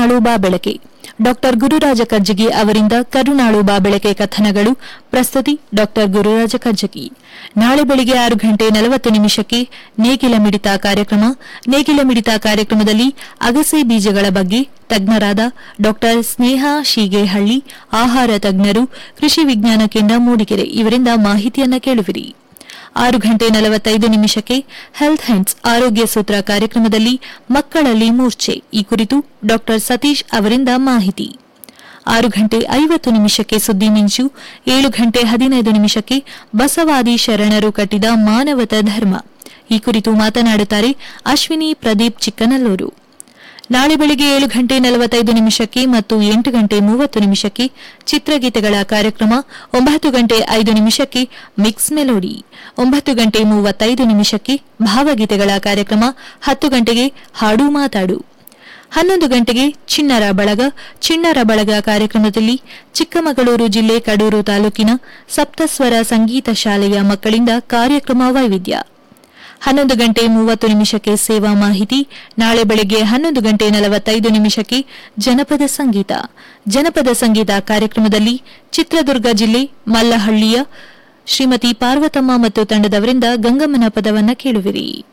ಕರುನಾಳು ಬಾ ಬೆಳಕೆ ಡಾಕ್ಟರ್ ಗುರುರಾಜ ಕರ್ಜಗಿ ಅವರಿಂದ ಕರುನಾಳು ಬಾ ಬೆಳಕೆ ಕಥನಗಳು ಪ್ರಸ್ತುತಿ ಡಾಕ್ಟರ್ ಗುರುರಾಜ ಕರ್ಜಗಿ ನಾಳೆ ಬೆಳಿಗ್ಗೆ ಆರು ಗಂಟೆ ನಲವತ್ತು ನಿಮಿಷಕ್ಕೆ ನೇಗಿಲ ಮಿಡಿತ ಕಾರ್ಯಕ್ರಮ ನೇಗಿಲ ಮಿಡಿತ ಕಾರ್ಯಕ್ರಮದಲ್ಲಿ ಅಗಸೆ ಬೀಜಗಳ ಬಗ್ಗೆ ತಜ್ಞರಾದ ಡಾಕ್ಟರ್ ಸ್ನೇಹಾ ಶೀಗೇಹಳ್ಳಿ ಆಹಾರ ತಜ್ಞರು ಕೃಷಿ ವಿಜ್ಞಾನ ಕೇಂದ್ರ ಮೂಡಿಗೆರೆ ಇವರಿಂದ ಮಾಹಿತಿಯನ್ನ ಕೇಳುವಿರಿ ಆರು ಗಂಟೆ ನಲವತ್ತೈದು ನಿಮಿಷಕ್ಕೆ ಹೆಲ್ತ್ ಹ್ಯಾಂಡ್ಸ್ ಆರೋಗ್ಯ ಸೂತ್ರ ಕಾರ್ಯಕ್ರಮದಲ್ಲಿ ಮಕ್ಕಳಲ್ಲಿ ಮೂರ್ಛೆ ಈ ಕುರಿತು ಡಾಕ್ಟರ್ ಸತೀಶ್ ಅವರಿಂದ ಮಾಹಿತಿ ಆರು ಗಂಟೆ ಐವತ್ತು ನಿಮಿಷಕ್ಕೆ ಸುದ್ದಿ ಮಿಂಚು ಏಳು ಗಂಟೆ ಹದಿನೈದು ನಿಮಿಷಕ್ಕೆ ಬಸವಾದಿ ಶರಣರು ಕಟ್ಟಿದ ಮಾನವತ ಧರ್ಮ ಈ ಕುರಿತು ಮಾತನಾಡುತ್ತಾರೆ ಅಶ್ವಿನಿ ಪ್ರದೀಪ್ ಚಿಕ್ಕನಲ್ಲೂರು ನಾಳೆ ಬೆಳಿಗ್ಗೆ ಏಳು ಗಂಟೆ ನಲವತ್ತೈದು ನಿಮಿಷಕ್ಕೆ ಮತ್ತು ಎಂಟು ಗಂಟೆ ಮೂವತ್ತು ನಿಮಿಷಕ್ಕೆ ಚಿತ್ರಗೀತೆಗಳ ಕಾರ್ಯಕ್ರಮ ಒಂಬತ್ತು ಗಂಟೆ ಐದು ನಿಮಿಷಕ್ಕೆ ಮಿಕ್ಸ್ ಮೆಲೋಡಿ ಒಂಬತ್ತು ಗಂಟೆ ಮೂವತ್ತೈದು ನಿಮಿಷಕ್ಕೆ ಭಾವಗೀತೆಗಳ ಕಾರ್ಯಕ್ರಮ ಹತ್ತು ಗಂಟೆಗೆ ಹಾಡು ಮಾತಾಡು ಹನ್ನೊಂದು ಗಂಟೆಗೆ ಚಿಣ್ಣರ ಬಳಗ ಚಿಣ್ಣರ ಬಳಗ ಕಾರ್ಯಕ್ರಮದಲ್ಲಿ ಚಿಕ್ಕಮಗಳೂರು ಜಿಲ್ಲೆ ಕಡೂರು ತಾಲೂಕಿನ ಸಪ್ತಸ್ವರ ಸಂಗೀತ ಶಾಲೆಯ ಮಕ್ಕಳಿಂದ ಕಾರ್ಯಕ್ರಮ ವೈವಿಧ್ಯ ಹನ್ನೊಂದು ಗಂಟೆ ಮೂವತ್ತು ನಿಮಿಷಕ್ಕೆ ಸೇವಾ ಮಾಹಿತಿ ನಾಳೆ ಬೆಳಗ್ಗೆ ಹನ್ನೊಂದು ಗಂಟೆ ನಲವತ್ತೈದು ನಿಮಿಷಕ್ಕೆ ಜನಪದ ಸಂಗೀತ ಜನಪದ ಸಂಗೀತ ಕಾರ್ಯಕ್ರಮದಲ್ಲಿ ಚಿತ್ರದುರ್ಗ ಜಿಲ್ಲೆ ಮಲ್ಲಹಳ್ಳಿಯ ಶ್ರೀಮತಿ ಪಾರ್ವತಮ್ಮ ಮತ್ತು ತಂಡದವರಿಂದ ಗಂಗಮ್ಮನ ಪದವನ್ನ ಕೇಳುವಿರಿ